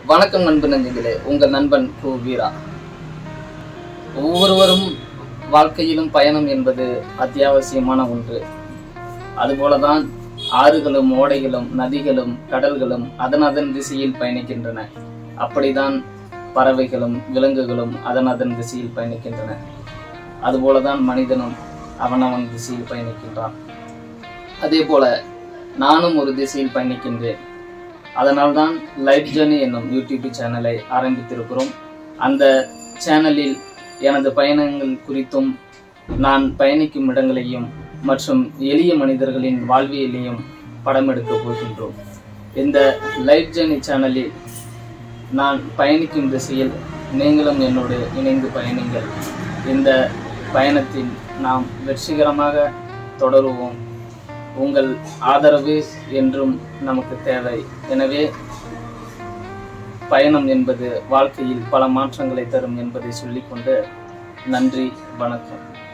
வணக்கம் நண்பன் நெஞ்சங்களே உங்கள் நண்பன் கு வீரா ஒவ்வொருவரும் வாழ்க்கையிலும் பயணம் என்பது அத்தியாவசியமான ஒன்று அதுபோலதான் ஆறுகளும் ஓடைகளும் நதிகளும் கடல்களும் அதன் அதன் திசையில் பயணிக்கின்றன அப்படிதான் பறவைகளும் விலங்குகளும் அதன் அதன் திசையில் பயணிக்கின்றன அதுபோலதான் மனிதனும் அவனவன் திசையில் பயணிக்கின்றான் அதே போல நானும் ஒரு திசையில் பயணிக்கின்றேன் அதனால்தான் லைஃப் ஜேர்னி என்னும் யூடியூப் சேனலை ஆரம்பித்திருக்கிறோம் அந்த சேனலில் எனது பயணங்கள் குறித்தும் நான் பயணிக்கும் இடங்களையும் மற்றும் எளிய மனிதர்களின் வாழ்வியலையும் படம் எடுக்கப் போகின்றோம் இந்த லைஃப் ஜேர்னி சேனலில் நான் பயணிக்கும் திசையில் நீங்களும் என்னோடு இணைந்து பயணிங்கள் இந்த பயணத்தில் நாம் வெற்றிகரமாக தொடருவோம் உங்கள் ஆதரவு என்றும் நமக்கு தேவை எனவே பயணம் என்பது வாழ்க்கையில் பல மாற்றங்களை தரும் என்பதை சொல்லிக்கொண்டு நன்றி வணக்கம்